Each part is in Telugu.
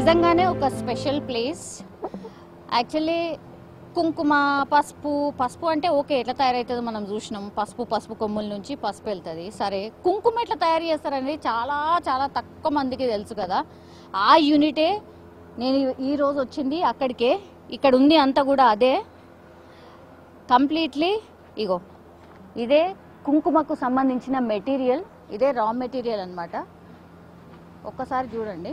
నిజంగానే ఒక స్పెషల్ ప్లేస్ యాక్చువల్లీ కుంకుమ పసుపు పసుపు అంటే ఓకే ఎట్లా తయారవుతుందో మనం చూసినాం పసుపు పసుపు కొమ్ముల నుంచి పసుపు వెళ్తుంది సరే కుంకుమ ఎట్లా తయారు చేస్తారనేది చాలా చాలా తక్కువ మందికి తెలుసు కదా ఆ యూనిటే నేను ఈ రోజు వచ్చింది అక్కడికే ఇక్కడ ఉంది అంతా కూడా అదే కంప్లీట్లీ ఇగో ఇదే కుంకుమకు సంబంధించిన మెటీరియల్ ఇదే రా మెటీరియల్ అన్నమాట ఒక్కసారి చూడండి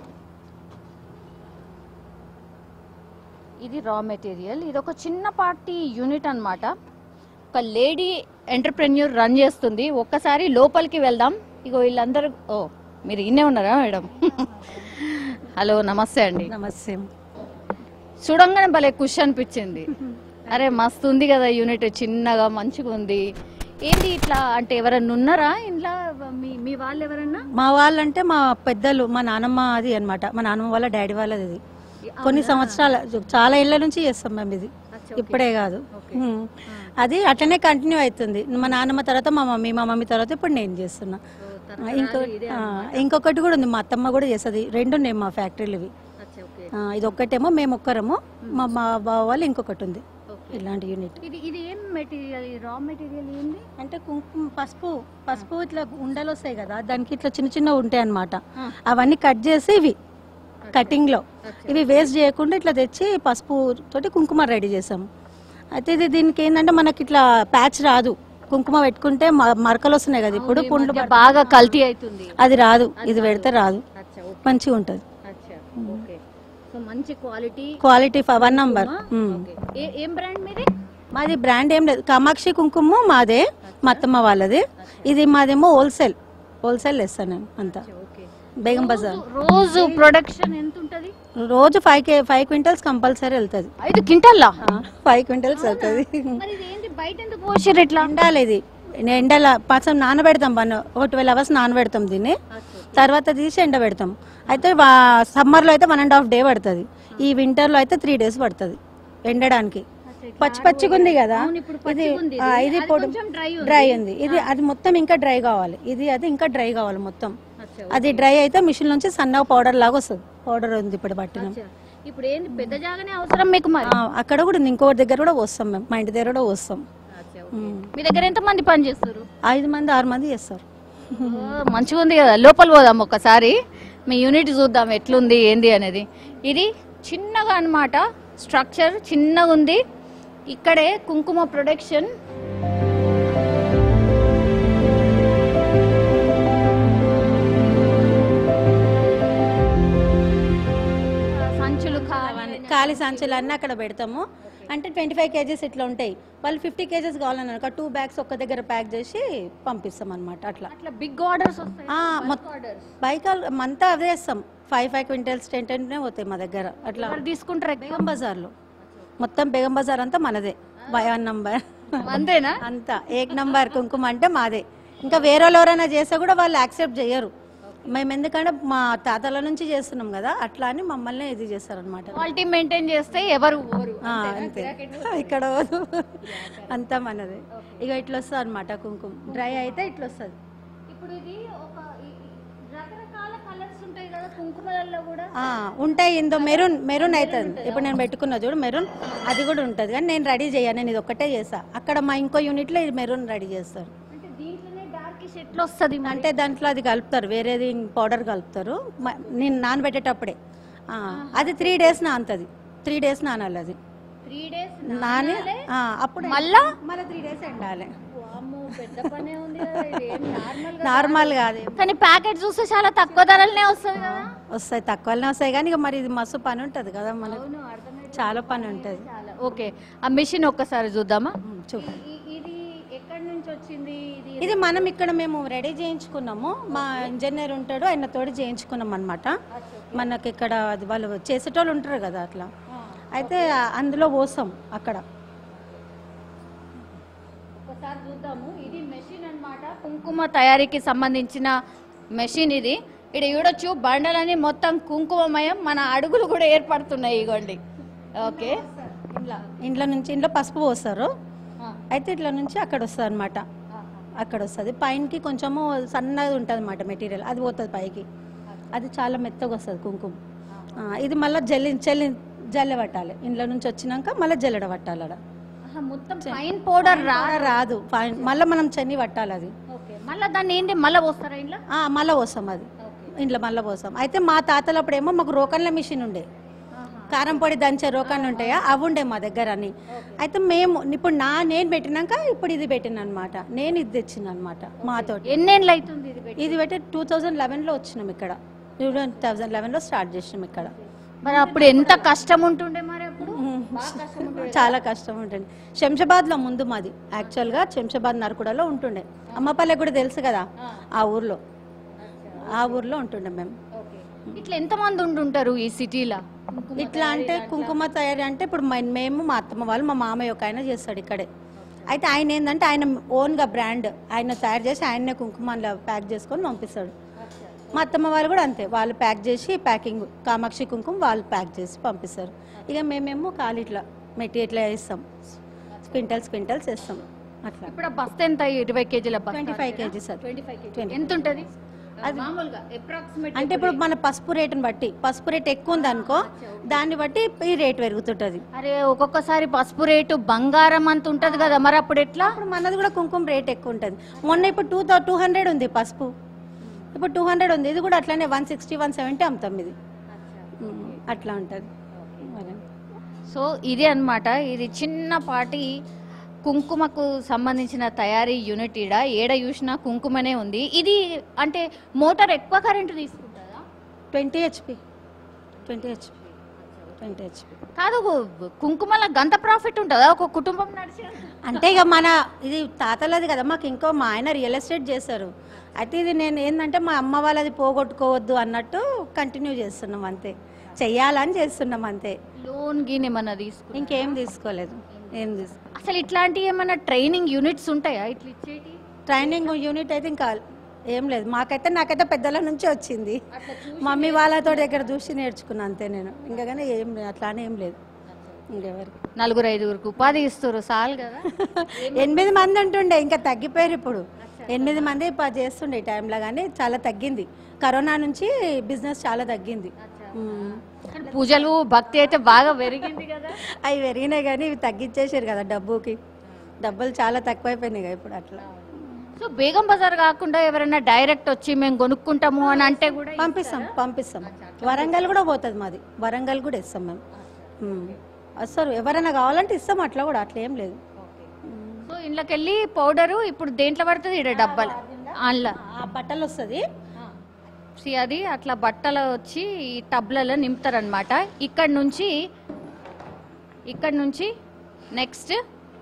ఇది రా మెటీరియల్ ఇది ఒక చిన్నపాటి యూనిట్ అన్నమాట ఒక లేడీ ఎంటర్ప్రెన్యూర్ రన్ చేస్తుంది ఒక్కసారి లోపలికి వెళ్దాం ఇగో వీళ్ళందరూ ఓ మీరు ఇన్నే ఉన్నారా మేడం హలో నమస్తే అండి నమస్తే చూడంగానే భలే ఖుషి అనిపించింది అరే మస్తు ఉంది కదా యూనిట్ చిన్నగా మంచిగా ఉంది ఏంటి ఇట్లా అంటే ఎవరన్నా ఉన్నారా ఇంట్లో మీ మీ వాళ్ళు ఎవరన్నా మా వాళ్ళంటే మా పెద్దలు మా నానమ్మ అది అన్నమాట మా నానమ్మ వాళ్ళ డాడీ వాళ్ళది ఇది కొన్ని సంవత్సరాల చాలా ఏళ్ళ నుంచి చేస్తాం మేము ఇది ఇప్పుడే కాదు ఉమ్. అది అట్లనే కంటిన్యూ అవుతుంది మా నాన్నమ్మ తర్వాత మా మమ్మీ మా మమ్మీ తర్వాత ఇప్పుడు నేను చేస్తున్నా ఇంకో ఆ, ఇంకొకటి కూడా ఉంది మా అత్తమ్మ కూడా చేస్తుంది రెండు ఉన్నాయి మా ఫ్యాక్టరీలు ఇవి ఆ, ఇది ఒక్కటేమో మేము ఒక్కరము మా మా బావ వాళ్ళు ఇంకొకటి ఉంది ఇలాంటి యూనిట్ ఇది ఇది ఏం మెటీరియల్ రా మెటీరియల్ ఏంది అంటే కుంకుమ పసుపు పసుపు ఇట్లా ఉండలు వస్తాయి కదా దానికి ఇట్లా చిన్న చిన్న ఉంటాయి అన్నమాట అవన్నీ కట్ చేసి ఇవి కటింగ్ లో ఇవి వేస్ట్ చేయకుండా ఇట్లా తెచ్చి పసుపు తోటి కుంకుమ రెడీ చేసాం అయితే ఇది దీనికి ఏంటంటే మనకి ఇట్లా ప్యాచ్ రాదు కుంకుమ పెట్టుకుంటే మ- మరకలు వస్తున్నాయి కదా ఇప్పుడు పుండ్లు మధ్య బాగా కల్తీ అవుతుంది అది రాదు ఇది పెడితే రాదు మంచిగా ఉంటుంది ఓకే సో మంచి క్వాలిటీ క్వాలిటీ వన్ నంబర్ ఏం బ్రాండ్ మీది మాది బ్రాండ్ ఏం లేదు కామాక్షి కుంకుమ మాదే మా అత్తమ్మ వాళ్ళది ఇది మాదేమో హోల్సేల్ హోల్సేల్ వేస్తాను నేను అంతా ఓకే బేగం బజార్ రోజు ప్రొడక్షన్ ఎంత ఉంటది రోజు five K five quintals compulsory వెళ్తుంది ఐదు క్వింటల్లా ఫైవ్ క్వింటల్స్ వెళ్తుంది మరి ఇది ఏంటి బయట ఎందుకు పోసారు ఇట్లా ఎండాలి ఇది ఎండల పచ్చం నానబెడతాం వన్ ఒక ట్వెల్వ్ అవర్స్ నానబెడతాం దీన్ని తర్వాత తీసి ఎండబెడతాం అయితే సమ్మర్లో అయితే వన్ అండ్ హాఫ్ డే పడుతుంది ఈ వింటర్లో అయితే త్రీ డేస్ పడుతుంది ఎండడానికి పచ్చి పచ్చిగా ఉంది కదా ఇప్పుడు ఇది పచ్చిగా ఉంది ఆ, ఇది. ఇది అది పొడి కొంచెం dry ఉంది. డ్రై ఉంది ఇది అది మొత్తం ఇంకా డ్రై కావాలి ఇది అది ఇంకా డ్రై కావాలి మొత్తం అది డ్రై అయితే మిషన్ నుంచి సన్నగా పౌడర్ లాగా వస్తుంది పౌడర్ ఉంది ఇప్పుడు పట్టినాం ఇప్పుడు ఏంది పెద్ద జాగానే అవసరం మీకు మరి ఆ, అక్కడ కూడా ఉంది ఇంకో దగ్గర కూడా వస్తాం మేము మా ఇంటి దగ్గర కూడా వస్తాం ఉమ్. మీ దగ్గర ఎంత మంది పని చేస్తారు ఐదు మంది ఆరు మంది చేస్తారు మంచిగా ఉంది కదా లోపల పోదాం ఒకసారి మీ యూనిట్ చూద్దాం ఎట్లుంది ఏంది అనేది ఇది చిన్నగా అన్నమాట స్ట్రక్చర్ చిన్నగా ఉంది ఇక్కడే కుంకుమ ప్రొడక్షన్ సంచులు అవన్నీ ఖాళీ సంచులు అన్నీ అక్కడ పెడతాము అంటే ట్వంటీ ఫైవ్ కేజీస్ ఇట్లా ఉంటాయి వాళ్ళు ఫిఫ్టీ కేజీస్ కావాలన్నారు టూ బ్యాగ్స్ ఒక్క దగ్గర ప్యాక్ చేసి పంపిస్తాం అనమాట అట్లా అట్లా బిగ్ ఆర్డర్స్ వస్తాయి ఆ, మొత్తం బైక్ అంతా అవే వేస్తాం ఫైవ్ ఫైవ్ క్వింటల్స్ టెన్ టెన్నే పోతాయి మా దగ్గర అట్లా ఎవరు తీసుకుంటారు ఎక్కువ? బేగం బజార్లో మొత్తం బేగం బజార్ అంతా మనదే వన్ నంబర్ అంతేనా అంతా ఏక్ నంబర్ కుంకుమ అంటే మాదే ఇంకా వేరే వాళ్ళు ఎవరైనా చేస్తే కూడా వాళ్ళు యాక్సెప్ట్ చేయరు మేము ఎందుకంటే మా తాతల నుంచి చేస్తున్నాం కదా అట్లా అని మమ్మల్ని ఇది చేస్తారనమాట క్వాలిటీ మెయింటైన్ చేస్తే ఎవరు ఊరు అంతే ఇక్కడ పోదు. అంతా మనదే ఇక ఇట్లా వస్తుంది అనమాట కుంకుమ డ్రై అయితే ఇట్లా వస్తుంది ఇప్పుడు ఇది ఒక ఈ- ఈ రకరకాల కలర్స్ ఉంటాయి కదా కుంకుమలలో కూడా ఆ, ఉంటాయి ఇందో మెరూన్ మెరూన్ అవుతుంది ఇప్పుడు నేను పెట్టుకున్నా చూడు మెరూన్ అది కూడా ఉంటుంది కానీ నేను రెడీ చేయను నేను ఇది ఒక్కటే చేస్తా అక్కడ మా ఇంకో యూనిట్లో ఇది మెరూన్ రెడీ చేస్తారు అంటే దీంట్లోనే డార్కిష్ ఎట్లా వస్తుంది అంటే దాంట్లో అది కలుపుతారు వేరేది పౌడర్ కలుపుతారు మ- నేను నానబెట్టేటప్పుడే ఆ, అది త్రీ డేస్ నానుతుంది త్రీ డేస్ నానాలి అది త్రీ డేస్ నాని ఆ, అప్పుడు మళ్ళా మళ్ళీ త్రీ డేస్ ఎండాలి వామ్మో, పెద్ద పనే ఉంది కదా ఇది ఏం నార్మల్ నార్మల్ కాదు కానీ ప్యాకెట్ చూస్తే చాలా తక్కువ ధరలనే వస్తుంది కదా వస్తాయి తక్కువనే వస్తాయి కానీ ఇక మరి ఇది మస్తు పని ఉంటుంది కదా మనకు అవును అర్థమైంది చాలా పని ఉంటుంది చాలా ఓకే ఆ మిషన్ ఒక్కసారి చూద్దామా చూపు ఇ- ఇది ఎక్కడి నుంచి వచ్చింది ఇది ఇది మనం ఇక్కడ మేము రెడీ చేయించుకున్నాము మా ఇంజనీర్ ఉంటాడు ఆయన తోటి చేయించుకున్నాం అనమాట మనకి ఇక్కడ అది వాళ్ళు చేసేటోళ్ళు ఉంటారు కదా అట్లా అయితే అందులో పోసాం అక్కడ ఒకసారి చూద్దాము ఇది మెషిన్ అన్నమాట కుంకుమ తయారీకి సంబంధించిన మెషిన్ ఇది ఇక్కడ చూడొచ్చు బండలని మొత్తం కుంకుమమయం మన అడుగులు కూడా ఏర్పడుతున్నాయి ఇగోండి ఓకే ఇంట్లో ఇంట్లో నుంచి ఇంట్లో పసుపు పోస్తారు అయితే ఇట్లా నుంచి అక్కడ వస్తుంది అనమాట అక్కడ వస్తుంది పైనకి కొంచెము సన్నగా ఉంటుంది అనమాట మెటీరియల్ అది పోతుంది పైకి అది చాలా మెత్తగా వస్తుంది కుంకుమ ఆ, ఇది మళ్ళీ జల్లి జల్లి జల్లె పట్టాలి ఇంట్లో నుంచి వచ్చినాక మళ్ళీ జల్లెడ పట్టాలి ఆడ ఆహా, మొత్తం ఫైన్ పౌడర్ రా ఆడ రాదు ఫైన్ మళ్ళీ మనం చెన్ని పట్టాలి అది ఓకే మళ్ళీ దాన్ని ఏంటి మళ్ళీ పోస్తారా ఇంట్లో ఆ, మళ్ళా పోసాం అది ఇంట్లో మళ్ళీ పోసాం అయితే మా తాతలప్పుడేమో మాకు రోకన్ల మిషన్ ఉండే కారం పొడి దంచే రోకన్లు ఉంటాయా అవి ఉండే మా దగ్గర అని అయితే మేము ఇప్పుడు నా నేను పెట్టినాక ఇప్పుడు ఇది పెట్టిన అనమాట నేను ఇది తెచ్చిన అనమాట మాతో ఎన్నేళ్ళు అవుతుంది ఇది పెట్టి ఇది పెట్టి టూ థౌజండ్ లెవెన్లో వచ్చినాం ఇక్కడ టూ థౌజండ్ లెవెన్లో స్టార్ట్ చేసినాం ఇక్కడ మరి అప్పుడు ఎంత కష్టం ఉంటుండే మరి అప్పుడు బాగా కష్టం ఉంటుండే చాలా కష్టం ఉంటుంది శంషాబాద్లో ముందు మాది యాక్చువల్గా శంషాబాద్ నరకుడలో ఉంటుండే అమ్మపల్లె కూడా తెలుసు కదా ఆ ఊర్లో ఆ ఊర్లో ఉంటుండే మేము ఇట్లా ఎంత మంది ఉంటుంటారు ఈ సిటీలో ఇట్లా అంటే కుంకుమ తయారీ అంటే ఇప్పుడు మ- మేము మా అత్తమ్మ వాళ్ళు మా మామయ్య ఒక ఆయన చేస్తాడు ఇక్కడే అయితే ఆయన ఏంటంటే ఆయన ఓన్గా బ్రాండ్ ఆయన తయారు చేసి ఆయన్నే కుంకుమలో ప్యాక్ చేసుకొని పంపిస్తాడు మా అత్తమ్మ వాళ్ళు కూడా అంతే వాళ్ళు ప్యాక్ చేసి ప్యాకింగ్ కామాక్షి కుంకుమ వాళ్ళు ప్యాక్ చేసి పంపిస్తారు ఇక మేమేమో ఖాళీ ఇట్లా మెట్టి ఇట్లా వేస్తాం క్వింటల్స్ క్వింటల్స్ వేస్తాం అట్లా ఇప్పుడు ఆ బస్తా ఎంత ఇరవై కేజీల బస్తా twenty five kgs sir twenty five kg 25. ఎంత ఉంటుంది అది మామూలుగా అప్రాక్సిమేట్ అంటే ఇప్పుడు మన పసుపు రేటుని బట్టి పసుపు రేట్ ఎక్కువ ఉంది అనుకో దాన్ని బట్టి ఈ రేట్ పెరుగుతుంటుంది అరే ఒక్కొక్కసారి పసుపు రేటు బంగారం అంత ఉంటది కదా మరి అప్పుడు ఎట్లా ఇప్పుడు మనది కూడా కుంకుమ రేట్ ఎక్కువ ఉంటుంది మొన్న ఇప్పుడు టూ థౌ టూ హండ్రెడ్ ఉంది పసుపు ఇప్పుడు టూ హండ్రెడ్ ఉంది ఇది కూడా అట్లానే వన్ సిక్స్టీ వన్ సెవెంటీ అమ్ముతాం ఇది ఉమ్, అట్లా ఉంటుంది మరి సో ఇది అన్నమాట ఇది చిన్నపాటి కుంకుమకు సంబంధించిన తయారీ యూనిట్ ఈడ ఏడ చూసినా కుంకుమనే ఉంది ఇది అంటే మోటార్ ఎక్కువ కరెంటు తీసుకుంటుందా twenty HP twenty HP twenty HP కాదు కుంకుమల గంత ప్రాఫిట్ ఉంటుందా ఒక కుటుంబం నడిచే అంటే ఇక మన ఇది తాతలది కదా మాకు ఇంకో మా ఆయన రియల్ ఎస్టేట్ చేశారు అయితే ఇది నేను ఏంటంటే మా అమ్మ వాళ్ళది పోగొట్టుకోవద్దు అన్నట్టు కంటిన్యూ చేస్తున్నాం అంతే చెయ్యాలని చేస్తున్నాం అంతే లోన్ గీన్ ఏమన్నా తీసుకు ఇంకేం తీసుకోలేదు ఏం తీసుకో అసలు ఇట్లాంటి ఏమన్నా ట్రైనింగ్ యూనిట్స్ ఉంటాయా ఇట్లా ఇచ్చేటి ట్రైనింగ్ యూనిట్ అయితే ఇంకా ఏం లేదు మాకైతే నాకైతే పెద్దల నుంచి వచ్చింది మమ్మీ వాళ్ళతో దగ్గర చూసి నేర్చుకున్నా అంతే నేను ఇంకా కానీ ఏం లేదు అట్లానే ఏం లేదు ఇంకెవరికి నలుగురు ఐదుగురికి ఉపాధి ఇస్తారు చాలు కదా ఎనిమిది మంది ఉంటుండే ఇంకా తగ్గిపోయారు ఇప్పుడు ఎనిమిది మంది ప- చేస్తుండే ఈ టైంలో కానీ చాలా తగ్గింది కరోనా నుంచి బిజినెస్ చాలా తగ్గింది ఉమ్. కానీ పూజలు భక్తి అయితే బాగా పెరిగింది కదా అవి పెరిగినాయి కానీ ఇవి తగ్గించేసారు కదా డబ్బుకి డబ్బులు చాలా తక్కువైపోయినాయి కదా ఇప్పుడు అట్లా సో బేగం బజార్ కాకుండా ఎవరైనా డైరెక్ట్ వచ్చి మేము కొనుక్కుంటాము అని అంటే కూడా పంపిస్తాం పంపిస్తాం వరంగల్ కూడా పోతుంది మాది వరంగల్ కూడా ఇస్తాం మేము ఉమ్. వస్తారు ఎవరైనా కావాలంటే ఇస్తాం అట్లా కూడా అట్లా ఏం లేదు ఉమ్. సో ఇంట్లోకి వెళ్ళి పౌడరు ఇప్పుడు దేంట్లో పడుతుంది ఇక్కడ డబ్బాలు అందులో ఆ బట్టలు వస్తుంది See, అది అట్లా బట్టలు వచ్చి ఈ టబ్లలో నింపుతారనమాట ఇక్కడ నుంచి ఇక్కడ నుంచి నెక్స్ట్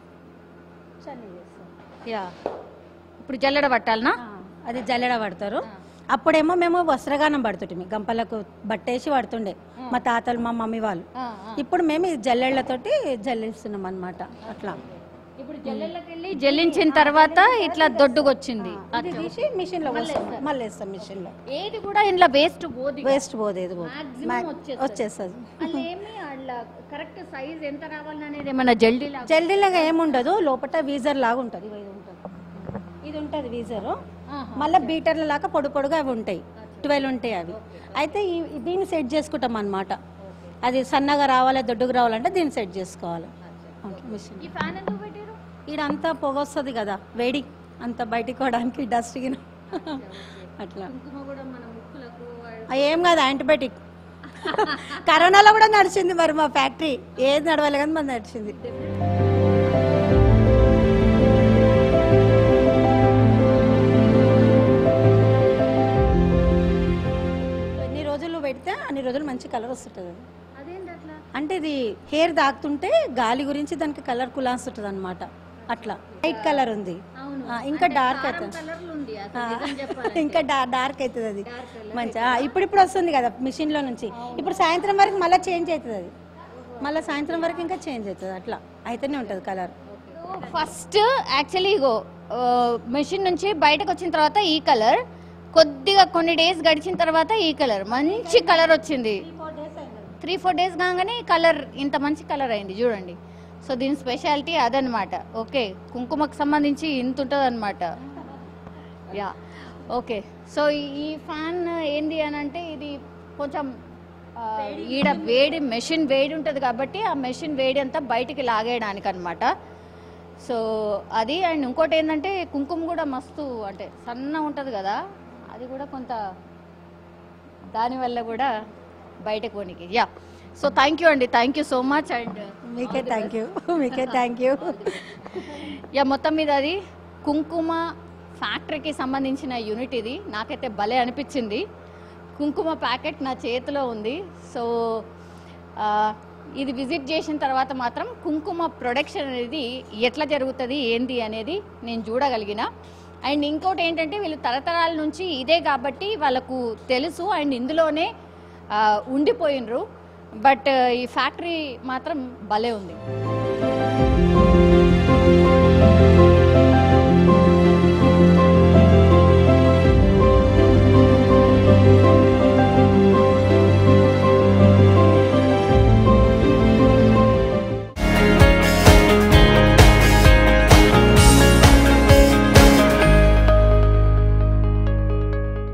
యా ఇప్పుడు జల్లెడ పట్టాలనా అది జల్లెడ పడతారు అప్పుడేమో మేము వస్త్రగానం పడుతుంటే గంపలకు బట్టేసి పడుతుండే మా తాతలు మా మమ్మీ వాళ్ళు ఇప్పుడు మేము ఈ జల్లెళ్ళతోటి జల్లిస్తున్నాం అన్నమాట అట్లా ఇప్పుడు జల్లెళ్ళకి వెళ్ళి జల్లించిన తర్వాత ఇట్లా దొడ్డుకొచ్చింది ఇది తీసి మిషన్ లో పోస్తాం. మళ్ళీ వేస్తాం మిషన్ లో ఏది కూడా ఇంట్లో వేస్ట్ పోదు వేస్ట్ పోదేది పోదు Maximum మ్యాక్- వచ్చేస్తది. వచ్చేస్తుంది అలా ఏమి అట్లా కరెక్ట్ సైజ్ ఎంత రావాలనేది ఏమైనా జల్డీ లాగా జల్దీలాగా ఏముండదు లోపల వీజర్ లాగా ఉంటుంది ఇది ఉంటుంది ఇది ఉంటుంది వీజరు ఆహా. మళ్ళీ బీటర్ల లాగా పొడి పొడుగా అవి ఉంటాయి ట్వెల్వ్ ఉంటాయి అవి అయితే ఈ దీన్ని సెట్ చేసుకుంటాం అన్నమాట అది సన్నగా రావాలి దొడ్డుగా రావాలంటే దీన్ని సెట్ చేసుకోవాలి మిషన్ ఈ ఫ్యాన్ ఎందుకు పెట్టారు ఈడంతా పొగ వస్తుంది కదా వేడి అంత బయటికి పోవడానికి డస్ట్ గిన అట్లా కుంకుమ కూడా మన ముక్కులకు ఆ, ఏం కాదు యాంటీబయాటిక్ కరోనాలో కూడా నడిచింది మరి మా ఫ్యాక్టరీ ఏది నడవాలి కానీ మరి నడిచింది ఎన్ని రోజులు పెడితే అన్ని రోజులు మంచి కలర్ వస్తుంటుంది అది అదేంటి అట్లా అంటే ఇది హెయిర్ దాకుతుంటే గాలి గురించి దానికి కలర్ కులాస్తుంటుంది అనమాట అట్లా లైట్ కలర్ ఉంది అవును. ఆ, ఇంకా డార్క్ అవుతుంది కలర్లు ఉంది అసలు నిజం చెప్పాలి ఇంకా డా- డార్క్ అవుతుంది అది మంచిగా ఇప్పుడు ఇప్పుడు వస్తుంది కదా మిషన్ లో నుంచి ఇప్పుడు సాయంత్రం వరకు మళ్ళీ చేంజ్ అవుతుంది అది మళ్ళీ సాయంత్రం వరకు ఇంకా చేంజ్ అవుతుంది అట్లా అయితేనే ఉంటుంది కలర్ ఫస్ట్ యాక్చువల్లీ ఇగో మెషిన్ నుంచి బయటకు వచ్చిన తర్వాత ఈ కలర్ కొద్దిగా కొన్ని డేస్ గడిచిన తర్వాత ఈ కలర్ మంచి కలర్ వచ్చింది త్రీ ఫోర్ డేస్ కాగానే కలర్ ఇంత మంచి కలర్ అయింది చూడండి సో దీని స్పెషాలిటీ అదనమాట ఓకే కుంకుమకు సంబంధించి ఇంత ఉంటుంది అనమాట యా ఓకే సో ఈ ఫ్యాన్ ఏంది అని అంటే ఇది కొంచెం ఆ, ఈడ వేడి మెషిన్ వేడి ఉంటుంది కాబట్టి ఆ మెషిన్ వేడి అంతా బయటికి లాగేయడానికి అనమాట సో అది అండ్ ఇంకోటి ఏంటంటే కుంకుమ కూడా మస్తు అంటే సన్న ఉంటుంది కదా అది కూడా కొంత దానివల్ల కూడా బయటకు పోనీకి యా సో థ్యాంక్ యూ అండి thank you so much and మీకే థ్యాంక్ యూ మీకే థ్యాంక్ యూ యా మొత్తం మీద అది కుంకుమ ఫ్యాక్టరీకి సంబంధించిన యూనిట్ ఇది నాకైతే భలే అనిపించింది కుంకుమ ప్యాకెట్ నా చేతిలో ఉంది సో ఆ, ఇది విజిట్ చేసిన తర్వాత మాత్రం కుంకుమ ప్రొడక్షన్ అనేది ఎట్లా జరుగుతుంది ఏంది అనేది నేను చూడగలిగిన అండ్ ఇంకోటి ఏంటంటే వీళ్ళు తరతరాల నుంచి ఇదే కాబట్టి వాళ్ళకు తెలుసు అండ్ ఇందులోనే ఆ, ఉండిపోయినరు బట్ ఈ ఫ్యాక్టరీ మాత్రం భలే ఉంది